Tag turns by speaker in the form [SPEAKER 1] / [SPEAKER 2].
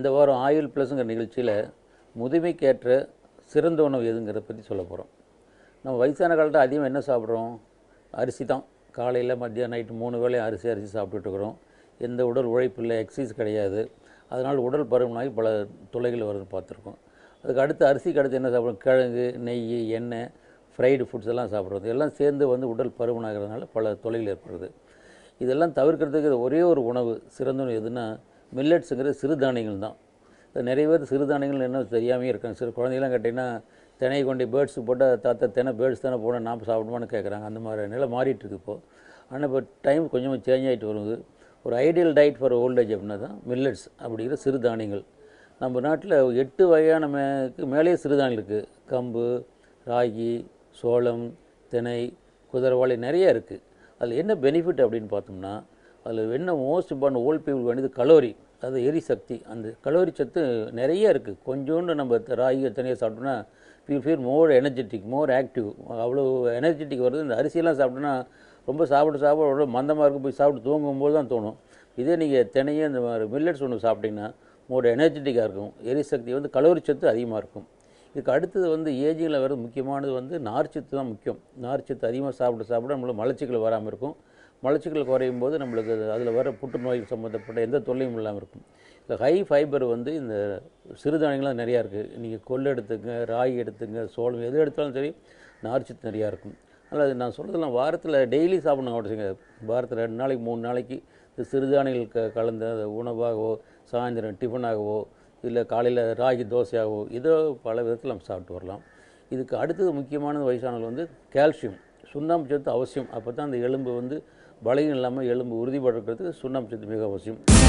[SPEAKER 1] இந்த வாரம் ஆயுள் ப்ளஸ்ங்கிற நிகழ்ச்சியில் முதுமைக்கேற்ற சிறந்த உணவு எதுங்கிறத பற்றி சொல்ல போகிறோம் நம்ம வயசான காலத்தில் அதிகமாக என்ன சாப்பிட்றோம் அரிசி தான் காலையில் மத்தியானம் நைட்டு மூணு வேளையும் அரிசி அரிசி சாப்பிட்டுட்டு இருக்கிறோம் எந்த உடல் உழைப்பு இல்லை எக்ஸசைஸ் கிடையாது அதனால் உடல் பருமனாகி பல தொலைகள் வருதுன்னு பார்த்துருக்கோம் அதுக்கு அடுத்து அரிசிக்கு அடுத்து என்ன சாப்பிட்றோம் கிழங்கு நெய் எண்ணெய் ஃப்ரைடு ஃபுட்ஸ் எல்லாம் சாப்பிட்றது எல்லாம் சேர்ந்து வந்து உடல் பருமனாகிறதுனால பல தொலைகள் ஏற்படுது இதெல்லாம் தவிர்க்கிறதுக்கு ஒரே ஒரு உணவு சிறந்த உணவு எதுனா மில்லட்ஸுங்கிற சிறுதானியங்கள் தான் இது நிறைய பேர் சிறுதானியங்கள் என்ன தெரியாமே இருக்காங்க சிறு குழந்தைங்களாம் கேட்டிங்கன்னா தினையை கொண்டு பேர்ட்ஸு போட்டால் தாத்தா தினை பேர்ட்ஸ் தானே போட நாம் சாப்பிடுமான்னு கேட்குறாங்க அந்த மாதிரி நிலை மாறிட்டு இருக்கு இப்போது ஆனால் இப்போ டைம் கொஞ்சமாக சேஞ்ச் ஆகிட்டு வருது ஒரு ஐடியல் டயட் ஃபார் ஓல்டேஜ் அப்படின்னா தான் மில்லட்ஸ் அப்படிங்கிற சிறுதானியங்கள் நம்ம நாட்டில் எட்டு வகையான மேக்கு மேலேயே சிறுதானியம் இருக்குது கம்பு ராகி சோளம் தினை குதிரவாளி நிறைய இருக்குது அதில் என்ன பெனிஃபிட் அப்படின்னு பார்த்தோம்னா அதில் என்ன மோஸ்ட் இம்பார்ட்டன் ஓல்ட் பீப்புள் வேண்டியது கலோரி அது எரிசக்தி அந்த கலோரி சத்து நிறைய இருக்குது கொஞ்சோண்டு நம்ம த- ராகி தனியாக சாப்பிட்டோம்னா feel feel more energetic more active அவ்வளோ எனர்ஜெட்டிக் வருது இந்த அரிசியெல்லாம் சாப்பிட்டோன்னா ரொம்ப சாப்பிட்டு சாப்பிட உடம்பு மந்தமாக இருக்கும் போய் சாப்பிட்டு தூங்கும்போது தான் தோணும் இதே நீங்கள் தினையே இந்த மாதிரி மில்லட்ஸ் ஒன்று சாப்பிட்டீங்கன்னா மோர் எனர்ஜெட்டிக்காக இருக்கும் எரிசக்தி வந்து கலோரி சத்து அதிகமாக இருக்கும் இதுக்கு அடுத்தது வந்து ஏஜிங்கில் வர முக்கியமானது வந்து நார்ச்சத்து தான் முக்கியம் நார்ச்சத்து அதிகமாக சாப்பிட சாப்பிட நம்மளுக்கு மலச்சிக்கல் வராமல் இருக்கும் மலச்சிக்கல் குறையும் போது நம்மளுக்கு அதில் வர புற்றுநோய் சம்மந்தப்பட்ட எந்த தொல்லையும் இல்லாமல் இருக்கும் இந்த ஹை ஃபைபர் வந்து இந்த சிறுதானியங்கள்லாம் நிறையா இருக்குது நீங்கள் கொள்ளு எடுத்துங்க ராகி எடுத்துங்க சோளம் எது எடுத்தாலும் சரி நார்ச்சத்து நிறையா இருக்கும் அதனால் அது நான் சொல்கிறதெல்லாம் வாரத்தில் டெய்லி சாப்பிடணும் அவசியங்க வாரத்தில் ரெண்டு நாளைக்கு மூணு நாளைக்கு இந்த சிறுதானியங்கள் க கலந்த அந்த உணவாகவோ சாயந்தரம் டிஃபனாகவோ இல்லை காலையில் ராகி தோசையாகவோ இதோ பல விதத்தில் நம்ம சாப்பிட்டு வரலாம் இதுக்கு அடுத்தது முக்கியமானது வயசானவர்கள் வந்து கால்சியம் சுண்ணாம்பு சத்து அவசியம் அப்போ தான் அந்த எலும்பு வந்து பலகீனம் இல்லாமல் எலும்பு உறுதிப்படுறதுக்கு சுண்ணாம்பு சத்து மிக அவசியம்